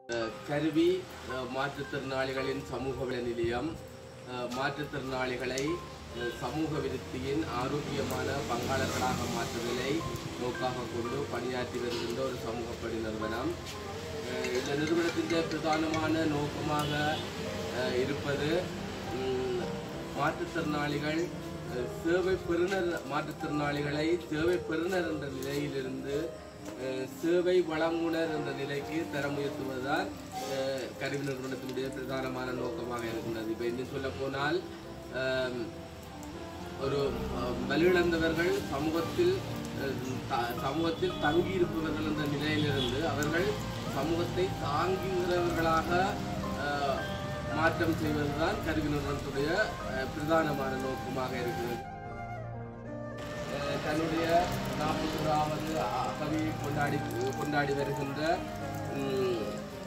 அஹ், கருவி அஹ், மாற்றுத்திறனாளிகளின் சமூக வள நிலையம் அஹ், மாற்றுத்திறனாளிகளை அஹ், சமூக விருத்தியின் ஆரோக்கியமான பங்காளர்களாக மாற்றுதலை நோக்காக கொண்டு பணியாற்றி வருகின்ற ஒரு சமூக பணி நிறுவனம் அஹ், இந்த நிறுவனத்தின் பிரதானமான நோக்கமாக அஹ், இருப்பது உம், மாற்றுத்திறனாளிகள் அஹ், சேவை பெறுநர் மாற்றுத்திறனாளிகளை சேவை பெறுநர் என்ற நிலையிலிருந்து அஹ், சேவை வழங்குனர் என்ற நிலைக்கு தரம் உயர்த்துவதுதான் அஹ், கல்வி நிறுவனத்தினுடைய பிரதானமான நோக்கமாக இருக்கின்றது இப்போ இன்னும் சொல்ல போனால் ஒரு அஹ், வலுவிழந்தவர்கள் சமூகத்தில் அஹ், த- சமூகத்தில் தங்கியிருப்பவர்கள் என்ற நிலையிலிருந்து அவர்கள் சமூகத்தை தாங்குகிறவர்களாக அஹ், மாற்றம் செய்வதுதான் கல்வி நிறுவனத்துடைய அஹ், பிரதானமான நோக்கமாக இருக்கிறது அஹ், தன்னுடைய நாற்பதாவது அகவியை கொண்டாடி கொண்டாடி வருகின்ற உம்,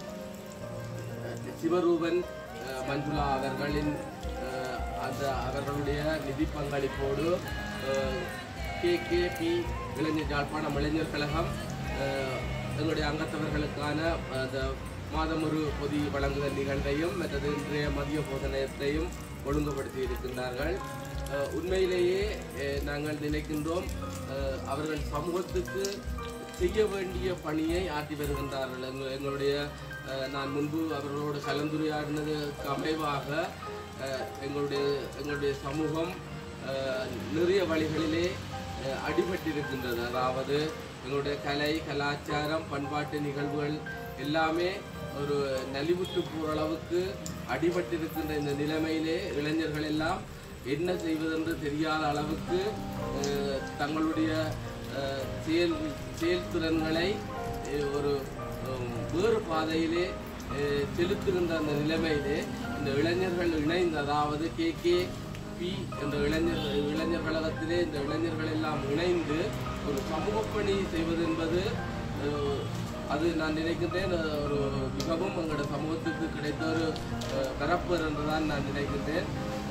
சிவரூபன் அஹ், மஞ்சுளா அவர்களின் அஹ், அந்த அவர்களுடைய நிதி பங்களிப்போடு கே கே பி இளைஞர் யாழ்ப்பாணம் இளைஞர் கழகம் அஹ், எங்களுடைய அங்கத்தவர்களுக்கான அந்த மாதம் ஒரு பொதி வழங்குதல் நிகழ்வையும் மற்றது இன்றைய மதிய போதனையத்தையும் ஒழுங்குபடுத்தி இருக்கின்றார்கள் அஹ், உண்மையிலேயே அஹ், நாங்கள் நினைக்கின்றோம் அஹ், அவர்கள் சமூகத்துக்கு செய்ய வேண்டிய பணியை ஆற்றி வருகின்றார்கள் எங்க- எங்களுடைய அஹ், நான் முன்பு அவர்களோடு கலந்துரையாடினதுக்கு அமைவாக அஹ், எங்களுடைய எங்களுடைய சமூகம் அஹ், நிறைய வழிகளிலே அஹ், அடிபட்டிருக்கின்றது அதாவது எங்களுடைய கலை கலாச்சாரம் பண்பாட்டு நிகழ்வுகள் எல்லாமே ஒரு நலிவுற்று போகிற அளவுக்கு அடிபட்டிருக்கின்ற இந்த நிலைமையிலே இளைஞர்கள் எல்லாம் என்ன செய்வதென்று தெரியாத அளவுக்கு அஹ், தங்களுடைய அஹ், செயல் செயல்திறன்களை அஹ், ஒரு உம், வேறு பாதையிலே அஹ், செலுத்துகின்ற அந்த நிலைமையிலே இந்த இளைஞர்கள் இணைந்து அதாவது கே கே பி என்ற இளைஞர் இளைஞர் கழகத்திலே இந்த இளைஞர்கள் எல்லாம் இணைந்து ஒரு சமூக பணி செய்வது என்பது அஹ், அது நான் நினைக்கின்றேன் அஹ், ஒரு மிகவும் எங்களோட சமூகத்துக்கு கிடைத்த ஒரு அஹ், வரப்பு என்று தான் நான் நினைக்கின்றேன்